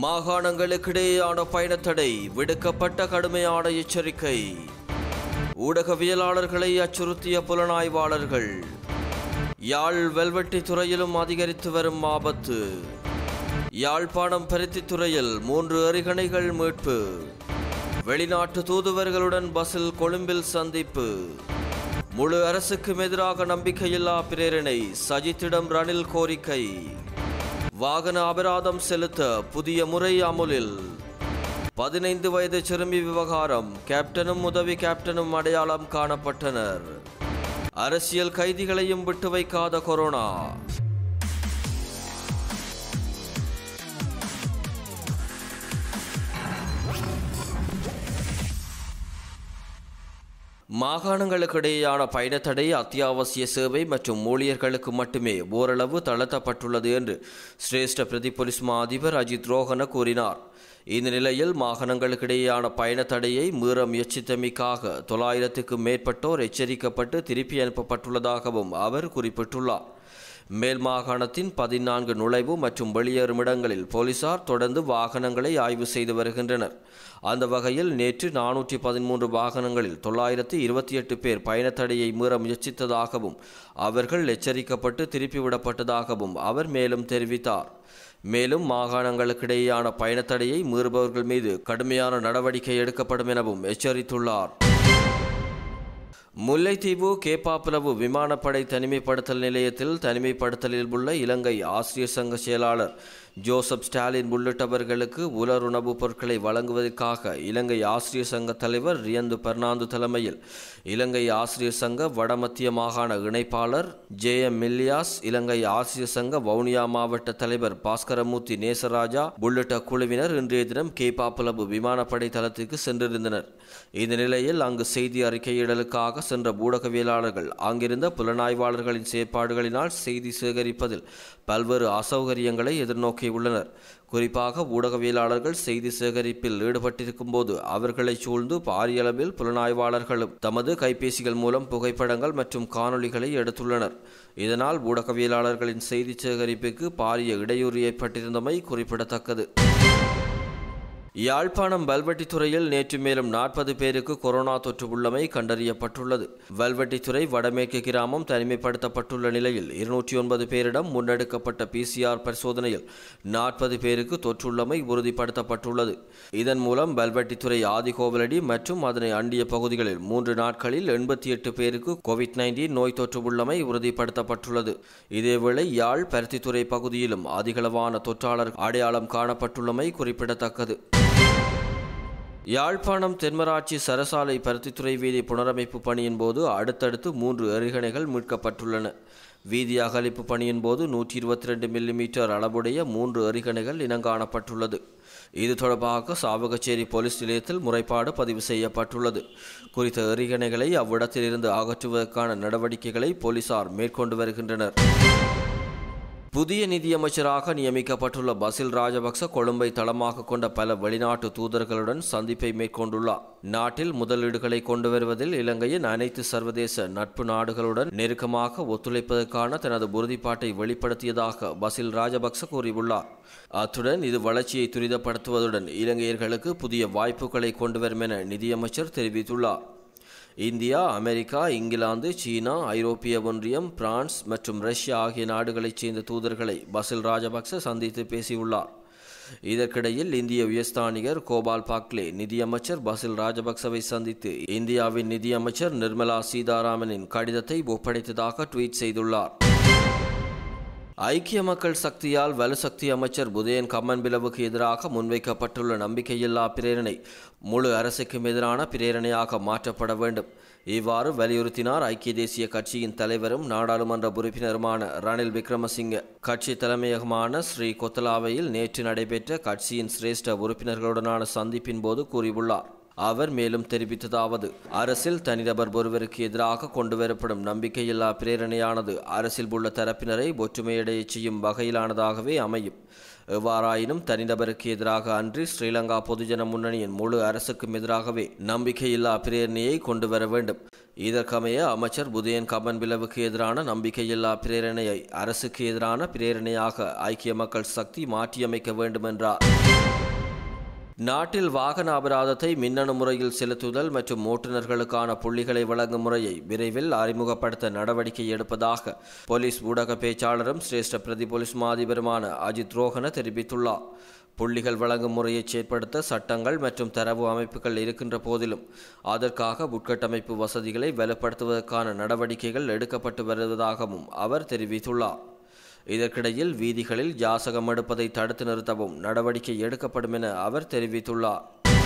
மாகாணங்களுக்கிடையேயான பயணத்தடை விடுக்கப்பட்ட கடுமையான எச்சரிக்கை ஊடகவியலாளர்களை அச்சுறுத்திய புலனாய்வாளர்கள் யாழ் வெல்வெட்டி துறையிலும் அதிகரித்து வரும் ஆபத்து யாழ்ப்பாணம் பருத்தி துறையில் மூன்று எறிகணைகள் மீட்பு வெளிநாட்டு தூதுவர்களுடன் பஸ்ஸில் கொழும்பில் சந்திப்பு முழு அரசுக்கும் எதிராக நம்பிக்கையில்லா பிரேரணை சஜித்திடம் ரணில் கோரிக்கை வாகன அபராதம் செலுத்த புதிய முறை அமுலில் பதினைந்து வயது சிறுமி விவகாரம் கேப்டனும் உதவி கேப்டனும் அடையாளம் காணப்பட்டனர் அரசியல் கைதிகளையும் விட்டு வைக்காத கொரோனா மாகாணங்களுக்கிடையேயான பயணத்தடை அத்தியாவசிய சேவை மற்றும் ஊழியர்களுக்கு மட்டுமே ஓரளவு தளர்த்தப்பட்டுள்ளது என்று சிரேஷ்ட பிரதி போலீஸ் மா அதிபர் அஜித் ரோஹன கூறினார் இந்த நிலையில் மாகாணங்களுக்கிடையேயான பயணத்தடையை மீற முயற்சித்தமைக்காக தொள்ளாயிரத்துக்கும் மேற்பட்டோர் எச்சரிக்கப்பட்டு திருப்பி அனுப்பப்பட்டுள்ளதாகவும் அவர் குறிப்பிட்டுள்ளார் மேல் மாகாணத்தின் பதினான்கு நுழைவு மற்றும் வெளியேறும் இடங்களில் போலீசார் தொடர்ந்து வாகனங்களை ஆய்வு செய்து வருகின்றனர் அந்த வகையில் நேற்று நானூற்றி பதிமூன்று வாகனங்களில் தொள்ளாயிரத்து இருபத்தி எட்டு பேர் பயணத்தடையை மீற முயற்சித்ததாகவும் அவர்கள் எச்சரிக்கப்பட்டு திருப்பிவிடப்பட்டதாகவும் அவர் மேலும் தெரிவித்தார் மேலும் மாகாணங்களுக்கிடையேயான பயணத்தடையை மீறுபவர்கள் மீது கடுமையான நடவடிக்கை எடுக்கப்படும் எனவும் எச்சரித்துள்ளார் முல்லைத்தீவு கேப்பாப்புலவு விமானப்படை தனிமைப்படுத்தல் நிலையத்தில் தனிமைப்படுத்தலில் உள்ள இலங்கை ஆசிரியர் சங்க செயலாளர் ஜோசப் ஸ்டாலின் உள்ளிட்டவர்களுக்கு உலர் உணவுப் பொருட்களை வழங்குவதற்காக இலங்கை ஆசிரியர் சங்க தலைவர் ரியந்து பெர்னாந்து தலைமையில் இலங்கை ஆசிரியர் சங்க வடமத்திய மாகாண இணைப்பாளர் ஜே எம் மில்லியாஸ் இலங்கை ஆசிரியர் சங்க வவுனியா மாவட்ட தலைவர் பாஸ்கரமூர்த்தி நேசராஜா உள்ளிட்ட குழுவினர் இன்றைய தினம் கேப்பாப்புலவு விமானப்படை தளத்திற்கு சென்றிருந்தனர் இந்த நிலையில் அங்கு செய்தி அறிக்கையிடலுக்காக சென்ற ஊடகவியலாளர்கள் அங்கிருந்த புலனாய்வாளர்களின் செயற்பாடுகளினால் செய்தி சேகரிப்பதில் பல்வேறு அசௌகரியங்களை எதிர்நோக்கியுள்ளனர் குறிப்பாக ஊடகவியலாளர்கள் செய்தி சேகரிப்பில் ஈடுபட்டிருக்கும் போது அவர்களை சூழ்ந்து பாரிய அளவில் புலனாய்வாளர்களும் தமது கைபேசிகள் மூலம் புகைப்படங்கள் மற்றும் காணொளிகளை எடுத்துள்ளனர் இதனால் ஊடகவியலாளர்களின் செய்தி சேகரிப்புக்கு பாரிய இடையூறு ஏற்பட்டிருந்தமை குறிப்பிடத்தக்கது யாழ்ப்பாணம் வல்வெட்டித்துறையில் நேற்று மேலும் நாற்பது பேருக்கு கொரோனா தொற்று உள்ளமை கண்டறியப்பட்டுள்ளது வல்வெட்டித்துறை வடமேற்கு கிராமம் தனிமைப்படுத்தப்பட்டுள்ள நிலையில் இருநூற்றி ஒன்பது பேரிடம் முன்னெடுக்கப்பட்ட பிசிஆர் பரிசோதனையில் நாற்பது பேருக்கு தொற்றுள்ளமை உறுதிப்படுத்தப்பட்டுள்ளது இதன் மூலம் வல்வெட்டித்துறை ஆதிகோவிலடி மற்றும் அதனை அண்டிய பகுதிகளில் மூன்று நாட்களில் எண்பத்தி எட்டு பேருக்கு கோவிட் நைன்டீன் நோய் தொற்று உள்ளமை உறுதிப்படுத்தப்பட்டுள்ளது இதேவேளை யாழ் பருத்தித்துறை பகுதியிலும் அதிகளவான தொற்றாளர் அடையாளம் காணப்பட்டுள்ளமை குறிப்பிடத்தக்கது யாழ்ப்பாணம் தென்மராட்சி சரசாலை பருத்தித்துறை வீதி புனரமைப்பு பணியின் போது அடுத்தடுத்து மூன்று எறிகணைகள் மீட்கப்பட்டுள்ளன வீதி அகலிப்பு பணியின் போது நூற்றி இருபத்தி ரெண்டு மில்லிமீட்டர் அளவுடைய மூன்று எறிகணைகள் இனங்காணப்பட்டுள்ளது இது தொடர்பாக சாவகச்சேரி போலீஸ் நிலையத்தில் முறைப்பாடு பதிவு செய்யப்பட்டுள்ளது குறித்த எறிகணைகளை அவ்விடத்திலிருந்து அகற்றுவதற்கான நடவடிக்கைகளை போலீசார் மேற்கொண்டு வருகின்றனர் புதிய நிதியமைச்சராக நியமிக்கப்பட்டுள்ள பசில் ராஜபக்ச கொழும்பை தளமாக கொண்ட பல வெளிநாட்டு தூதர்களுடன் சந்திப்பை மேற்கொண்டுள்ளார் நாட்டில் முதலீடுகளை கொண்டு வருவதில் இலங்கையின் அனைத்து சர்வதேச நட்பு நாடுகளுடன் நெருக்கமாக ஒத்துழைப்பதற்கான தனது உறுதிப்பாட்டை வெளிப்படுத்தியதாக பசில் ராஜபக்ச கூறியுள்ளார் அத்துடன் இது வளர்ச்சியை துரிதப்படுத்துவதுடன் இலங்கையர்களுக்கு புதிய வாய்ப்புகளை கொண்டு வரும் என நிதியமைச்சர் தெரிவித்துள்ளார் இந்தியா அமெரிக்கா இங்கிலாந்து சீனா ஐரோப்பிய ஒன்றியம் பிரான்ஸ் மற்றும் ரஷ்யா ஆகிய நாடுகளைச் சேர்ந்த தூதர்களை பசில் ராஜபக்ச சந்தித்து பேசியுள்ளார் இதற்கிடையில் இந்திய உயர்ஸ்தானிகர் கோபால் பாக்லே நிதியமைச்சர் பசில் ராஜபக்சவை சந்தித்து இந்தியாவின் நிதியமைச்சர் நிர்மலா சீதாராமனின் கடிதத்தை ஒப்படைத்ததாக ட்வீட் செய்துள்ளார் ஐக்கிய மக்கள் சக்தியால் வலுசக்தி அமைச்சர் புதயன் கம்மன்பிலவுக்கு எதிராக முன்வைக்கப்பட்டுள்ள நம்பிக்கையில்லா பிரேரணை முழு அரசுக்கும் எதிரான பிரேரணையாக மாற்றப்பட வேண்டும் இவ்வாறு வலியுறுத்தினார் ஐக்கிய தேசிய கட்சியின் தலைவரும் நாடாளுமன்ற உறுப்பினருமான ரணில் விக்ரமசிங்க கட்சி தலைமையகமான ஸ்ரீ கொத்தலாவையில் நேற்று நடைபெற்ற கட்சியின் சிரேஷ்ட உறுப்பினர்களுடனான சந்திப்பின் போது கூறியுள்ளார் அவர் மேலும் தெரிவித்ததாவது அரசில் தனிநபர் ஒருவருக்கு எதிராக கொண்டுவரப்படும் நம்பிக்கையில்லா பிரேரணையானது அரசில் உள்ள தரப்பினரை ஒற்றுமையடையச் செய்யும் வகையிலானதாகவே அமையும் எவ்வாறாயினும் தனிநபருக்கு எதிராக அன்றி ஸ்ரீலங்கா பொதுஜன முன்னணியின் முழு அரசுக்கும் எதிராகவே நம்பிக்கையில்லா பிரேரணையை கொண்டு வர வேண்டும் இதற்கமைய அமைச்சர் புதையன் கமன்பிலவுக்கு எதிரான நம்பிக்கையில்லா பிரேரணையை அரசுக்கு எதிரான பிரேரணையாக ஐக்கிய மக்கள் சக்தி மாற்றியமைக்க வேண்டும் என்றார் நாட்டில் வாகன அபராதத்தை மின்னணு முறையில் செலுத்துதல் மற்றும் ஓட்டுநர்களுக்கான புள்ளிகளை வழங்கும் முறையை விரைவில் அறிமுகப்படுத்த நடவடிக்கை எடுப்பதாக போலீஸ் ஊடக பேச்சாளரும் சிரேஷ்ட பிரதி போலீஸ் மாதிபருமான அஜித் ரோஹன தெரிவித்துள்ளார் புள்ளிகள் வழங்கும் முறையை செயற்படுத்த சட்டங்கள் மற்றும் தரவு அமைப்புகள் இருக்கின்ற போதிலும் அதற்காக உட்கட்டமைப்பு வசதிகளை வலுப்படுத்துவதற்கான நடவடிக்கைகள் எடுக்கப்பட்டு வருவதாகவும் அவர் தெரிவித்துள்ளார் இதற்கிடையில் வீதிகளில் யாசகம் எடுப்பதை தடுத்து நிறுத்தவும் நடவடிக்கை எடுக்கப்படும் என அவர் தெரிவித்துள்ளார்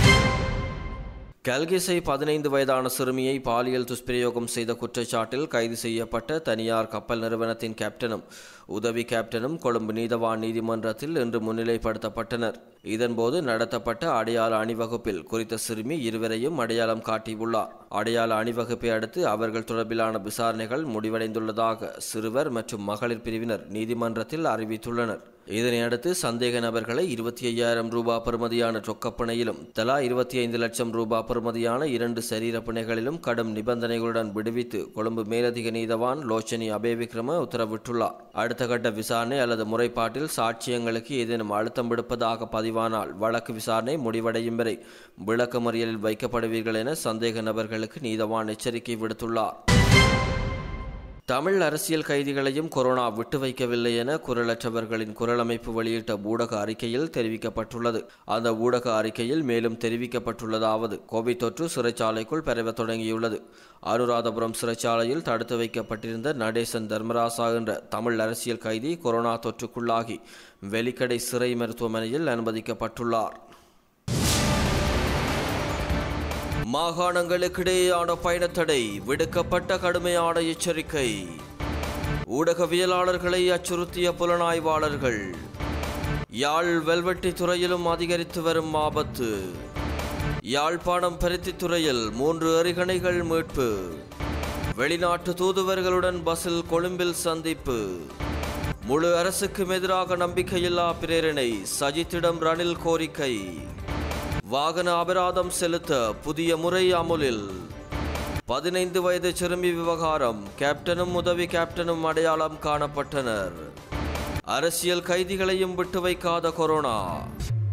கல்கிசை பதினைந்து வயதான சிறுமியை பாலியல் துஷ்பிரயோகம் செய்த குற்றச்சாட்டில் கைது செய்யப்பட்ட தனியார் கப்பல் நிறுவனத்தின் கேப்டனும் உதவி கேப்டனும் கொழும்பு நீதவான் நீதிமன்றத்தில் இன்று முன்னிலைப்படுத்தப்பட்டனர் இதன்போது நடத்தப்பட்ட அடையாள அணிவகுப்பில் குறித்த சிறுமி இருவரையும் அடையாளம் காட்டியுள்ளார் அடையாள அணிவகுப்பை அடுத்து அவர்கள் தொடர்பிலான விசாரணைகள் முடிவடைந்துள்ளதாக சிறுவர் மற்றும் மகளிர் பிரிவினர் நீதிமன்றத்தில் அறிவித்துள்ளனர் இதனையடுத்து சந்தேக நபர்களை இருபத்தி ஐயாயிரம் ரூபாய் பெறுமதியான ரொக்கப்பணையிலும் தலா இருபத்தி ஐந்து லட்சம் ரூபாய் பெறுமதியான இரண்டு சரீர பிணைகளிலும் கடும் நிபந்தனைகளுடன் விடுவித்து கொழும்பு மேலதிக நீதவான் லோச்சனி அபேவிக்ரம உத்தரவிட்டுள்ளார் அடுத்த கட்ட விசாரணை அல்லது முறைப்பாட்டில் சாட்சியங்களுக்கு ஏதேனும் அழுத்தம் விடுப்பதாக பதிவானால் வழக்கு விசாரணை முடிவடையும் வரை விளக்கமறியலில் வைக்கப்படுவீர்கள் என சந்தேக நபர்களுக்கு நீதவான் எச்சரிக்கை விடுத்துள்ளார் தமிழ் அரசியல் கைதிகளையும் கொரோனா விட்டு வைக்கவில்லை என குரலற்றவர்களின் குரல் அமைப்பு வெளியிட்ட ஊடக அறிக்கையில் தெரிவிக்கப்பட்டுள்ளது அந்த ஊடக அறிக்கையில் மேலும் தெரிவிக்கப்பட்டுள்ளதாவது கோவிட் தொற்று சிறைச்சாலைக்குள் பரவ தொடங்கியுள்ளது அனுராதபுரம் சிறைச்சாலையில் தடுத்து வைக்கப்பட்டிருந்த நடேசன் தர்மராசா என்ற தமிழ் அரசியல் கைதி கொரோனா தொற்றுக்குள்ளாகி வெலிக்கடை சிறை மருத்துவமனையில் அனுமதிக்கப்பட்டுள்ளார் மாகாணங்களுக்கிடையேயான பயணத்தடை விடுக்கப்பட்ட கடுமையான எச்சரிக்கை ஊடகவியலாளர்களை அச்சுறுத்திய புலனாய்வாளர்கள் யாழ் வெல்வெட்டி துறையிலும் அதிகரித்து வரும் ஆபத்து யாழ்ப்பாணம் பருத்தி துறையில் மூன்று எறிகணைகள் மீட்பு வெளிநாட்டு தூதுவர்களுடன் பஸ்ஸில் கொழும்பில் சந்திப்பு முழு அரசுக்கும் எதிராக நம்பிக்கையில்லா பிரேரணை சஜித்திடம் ரணில் கோரிக்கை வாகன அபராதம் செலுத்த புதிய முறை அமுலில் பதினைந்து வயது சிறுமி விவகாரம் கேப்டனும் உதவி கேப்டனும் அடையாளம் காணப்பட்டனர் அரசியல் கைதிகளையும் விட்டு வைக்காத கொரோனா